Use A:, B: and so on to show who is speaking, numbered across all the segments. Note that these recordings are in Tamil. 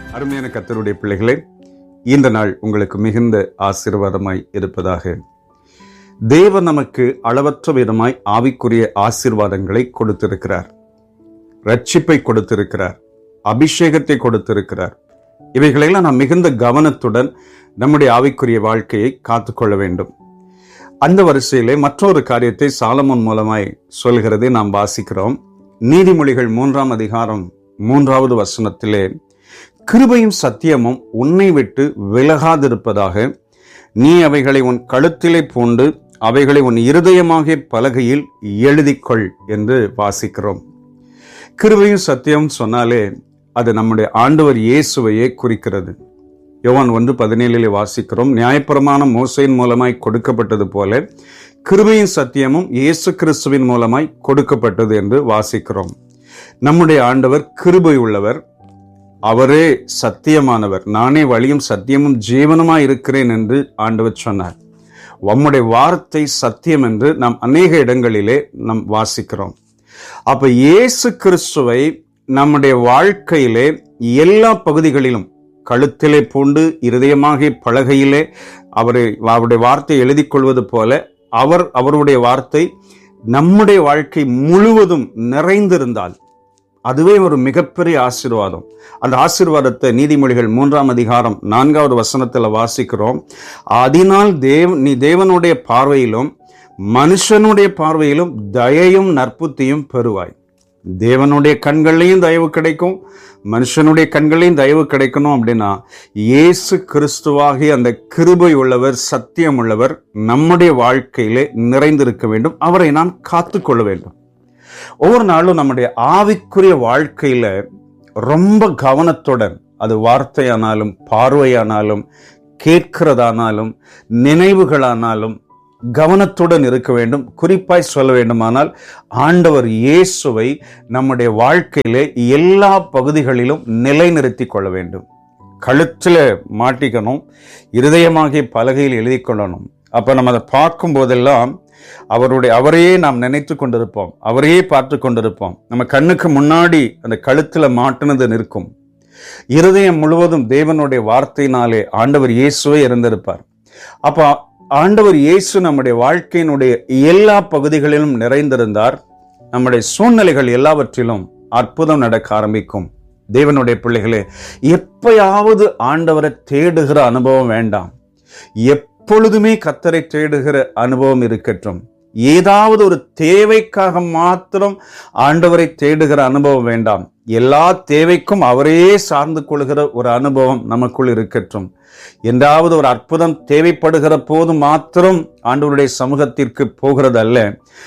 A: அருமையான கத்தருடைய பிள்ளைகளே இந்த நாள் உங்களுக்கு மிகுந்த ஆசீர்வாதமாய் இருப்பதாக தேவன் நமக்கு அளவற்ற விதமாய் ஆவிக்குரிய ஆசீர்வாதங்களை கொடுத்திருக்கிறார் ரட்சிப்பை கொடுத்திருக்கிறார் அபிஷேகத்தை கொடுத்திருக்கிறார் இவைகளெல்லாம் நாம் மிகுந்த கவனத்துடன் நம்முடைய ஆவிக்குரிய வாழ்க்கையை காத்துக்கொள்ள வேண்டும் அந்த வரிசையிலே மற்றொரு காரியத்தை சாலமோன் மூலமாய் சொல்கிறதை நாம் வாசிக்கிறோம் நீதிமொழிகள் மூன்றாம் அதிகாரம் மூன்றாவது வசனத்திலே கிருபையும் சத்தியமும் உன்னை விட்டு விலகாதிருப்பதாக நீ அவைகளை உன் கழுத்திலே பூண்டு அவைகளை உன் இருதயமாகிய பலகையில் எழுதிக்கொள் என்று வாசிக்கிறோம் கிருபையும் சத்தியம் சொன்னாலே அது நம்முடைய ஆண்டவர் இயேசுவையே குறிக்கிறது யோவான் ஒன்று பதினேழிலே வாசிக்கிறோம் நியாயப்பிரமாணம் மோசையின் மூலமாய் கொடுக்கப்பட்டது போல கிருபையும் சத்தியமும் இயேசு கிறிஸ்துவின் மூலமாய் கொடுக்கப்பட்டது என்று வாசிக்கிறோம் நம்முடைய ஆண்டவர் கிருபை உள்ளவர் அவரே சத்தியமானவர் நானே வழியும் சத்தியமும் ஜீவனுமாய் இருக்கிறேன் என்று ஆண்டவர் சொன்னார் உம்முடைய வார்த்தை சத்தியம் என்று நாம் அநேக இடங்களிலே நாம் வாசிக்கிறோம் அப்ப இயேசு கிறிஸ்துவை நம்முடைய வாழ்க்கையிலே எல்லா பகுதிகளிலும் கழுத்திலே பூண்டு இருதயமாகிய பலகையிலே அவரை அவருடைய வார்த்தையை எழுதிக் கொள்வது போல அவர் அவருடைய வார்த்தை நம்முடைய வாழ்க்கை முழுவதும் நிறைந்திருந்தால் அதுவே ஒரு மிகப்பெரிய ஆசீர்வாதம் அந்த ஆசீர்வாதத்தை நீதிமொழிகள் மூன்றாம் அதிகாரம் நான்காவது வசனத்தில் வாசிக்கிறோம் அதனால் தேவ் நீ தேவனுடைய பார்வையிலும் மனுஷனுடைய பார்வையிலும் தயையும் நற்புத்தியும் பெறுவாய் தேவனுடைய கண்கள்லையும் தயவு கிடைக்கும் மனுஷனுடைய கண்களையும் தயவு கிடைக்கணும் அப்படின்னா இயேசு கிறிஸ்துவாகிய அந்த கிருபை உள்ளவர் சத்தியம் உள்ளவர் நம்முடைய வாழ்க்கையிலே நிறைந்திருக்க வேண்டும் அவரை நாம் காத்துக்கொள்ள வேண்டும் ஒவ்வொரு நாளும் நம்முடைய ஆவிக்குரிய வாழ்க்கையில ரொம்ப கவனத்துடன் அது வார்த்தையானாலும் பார்வையானாலும் கேட்கிறதானாலும் நினைவுகளானாலும் கவனத்துடன் இருக்க வேண்டும் குறிப்பாய் சொல்ல வேண்டுமானால் ஆண்டவர் இயேசுவை நம்முடைய வாழ்க்கையிலே எல்லா பகுதிகளிலும் நிலைநிறுத்தி கொள்ள வேண்டும் கழுத்தில் மாட்டிக்கணும் இருதயமாகிய பலகையில் எழுதி கொள்ளணும் அப்ப நம்ம அதை பார்க்கும் போதெல்லாம் அவருடைய அவரையே நாம் நினைத்து கொண்டிருப்போம் அவரையே பார்த்து கொண்டிருப்போம் நம்ம கண்ணுக்கு முன்னாடி அந்த கழுத்துல மாட்டினது நிற்கும் இருதயம் முழுவதும் தேவனுடைய வார்த்தையினாலே ஆண்டவர் இயேசுவே இருந்திருப்பார் அப்ப ஆண்டவர் இயேசு நம்முடைய வாழ்க்கையினுடைய எல்லா பகுதிகளிலும் நிறைந்திருந்தார் நம்முடைய சூழ்நிலைகள் எல்லாவற்றிலும் அற்புதம் நடக்க ஆரம்பிக்கும் தேவனுடைய பிள்ளைகளே எப்பயாவது ஆண்டவரை தேடுகிற அனுபவம் வேண்டாம் எப்பொழுதுமே கத்தரை தேடுகிற அனுபவம் இருக்கட்டும் ஏதாவது ஒரு தேவைக்காக மாத்திரம் ஆண்டவரை தேடுகிற அனுபவம் வேண்டாம் எல்லா தேவைக்கும் அவரையே சார்ந்து கொள்கிற ஒரு அனுபவம் நமக்குள் இருக்கட்டும் என்றாவது ஒரு அற்புதம் தேவைப்படுகிற போது மாத்திரம் ஆண்டவருடைய சமூகத்திற்கு போகிறது அல்ல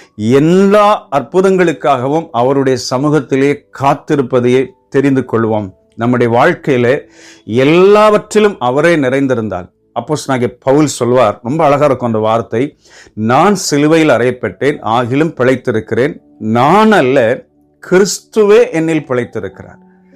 A: எல்லா அற்புதங்களுக்காகவும் அவருடைய சமூகத்திலே காத்திருப்பதையே தெரிந்து கொள்வோம் நம்முடைய வாழ்க்கையில எல்லாவற்றிலும் அவரே நிறைந்திருந்தால் அப்போஸ் நாங்க பவுல் சொல்வார் ரொம்ப அழகா இருக்கும் அந்த வார்த்தை நான் சிலுவையில் அறையப்பட்டேன் ஆகிலும் பிழைத்திருக்கிறேன் நான் அல்ல கிறிஸ்துவே என்னில் பிழைத்திருக்கிறார்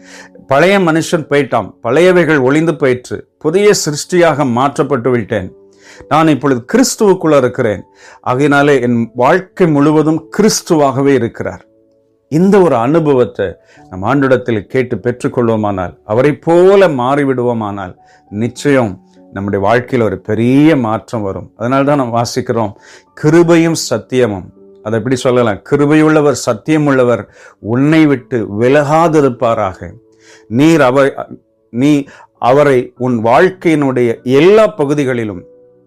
A: பழைய மனுஷன் போயிட்டான் பழையவைகள் ஒளிந்து போயிற்று புதிய சிருஷ்டியாக மாற்றப்பட்டு விட்டேன் நான் இப்பொழுது கிறிஸ்துவுக்குள்ள இருக்கிறேன் ஆகையினாலே என் வாழ்க்கை முழுவதும் கிறிஸ்துவாகவே இருக்கிறார் இந்த ஒரு அனுபவத்தை நம் ஆண்டிடத்தில் கேட்டு பெற்றுக்கொள்வோமானால் அவரை போல மாறிவிடுவோமானால் நிச்சயம் நம்முடைய வாழ்க்கையில் ஒரு பெரிய மாற்றம் வரும் அதனால தான் நாம் வாசிக்கிறோம் கிருபையும் சத்தியமும் அதை எப்படி சொல்லலாம் கிருபையுள்ளவர் சத்தியமுள்ளவர் உன்னை விட்டு விலகாதிருப்பாராக நீர் அவர் நீ அவரை உன் வாழ்க்கையினுடைய எல்லா பகுதிகளிலும்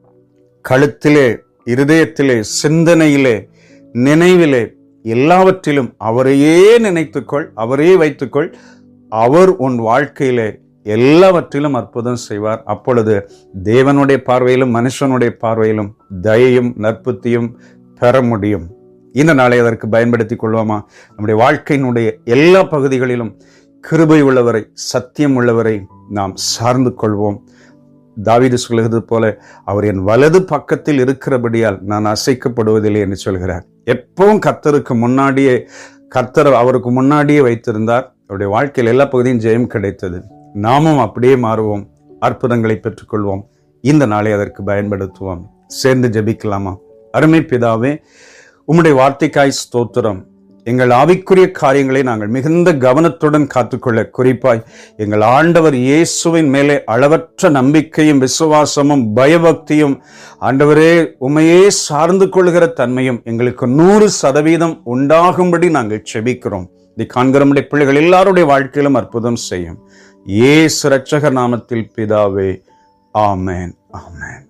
A: கழுத்திலே இருதயத்திலே சிந்தனையிலே நினைவிலே எல்லாவற்றிலும் அவரையே நினைத்துக்கொள் அவரே வைத்துக்கொள் அவர் உன் வாழ்க்கையிலே எல்லாவற்றிலும் அற்புதம் செய்வார் அப்பொழுது தேவனுடைய பார்வையிலும் மனுஷனுடைய பார்வையிலும் தயையும் நற்புத்தியும் பெற முடியும் இந்த நாளை அதற்கு பயன்படுத்தி கொள்வோமா நம்முடைய வாழ்க்கையினுடைய எல்லா பகுதிகளிலும் கிருபை உள்ளவரை சத்தியம் உள்ளவரை நாம் சார்ந்து கொள்வோம் தாவீது சொல்கிறது போல அவர் என் வலது பக்கத்தில் இருக்கிறபடியால் நான் அசைக்கப்படுவதில்லை என்று சொல்கிறார் எப்பவும் கர்த்தருக்கு முன்னாடியே கர்த்தர் அவருக்கு முன்னாடியே வைத்திருந்தார் அவருடைய வாழ்க்கையில் எல்லா பகுதியும் ஜெயம் கிடைத்தது நாமும் அப்படியே மாறுவோம் அற்புதங்களை பெற்றுக்கொள்வோம் இந்த நாளை அதற்கு பயன்படுத்துவோம் சேர்ந்து ஜெபிக்கலாமா அருமை பிதாவே உம்முடைய வார்த்தைக்காய் ஸ்தோத்திரம் எங்கள் ஆவிக்குரிய காரியங்களை நாங்கள் மிகுந்த கவனத்துடன் காத்துக்கொள்ள குறிப்பாய் எங்கள் ஆண்டவர் இயேசுவின் மேலே அளவற்ற நம்பிக்கையும் விசுவாசமும் பயபக்தியும் ஆண்டவரே உமையே சார்ந்து கொள்கிற தன்மையும் எங்களுக்கு நூறு சதவீதம் உண்டாகும்படி நாங்கள் செபிக்கிறோம் இதை காண்கிற நம்முடைய பிள்ளைகள் எல்லாருடைய வாழ்க்கையிலும் அற்புதம் செய்யும் ஏசு ரட்சகர் நாமத்தில் பிதாவே ஆமேன் ஆமேன்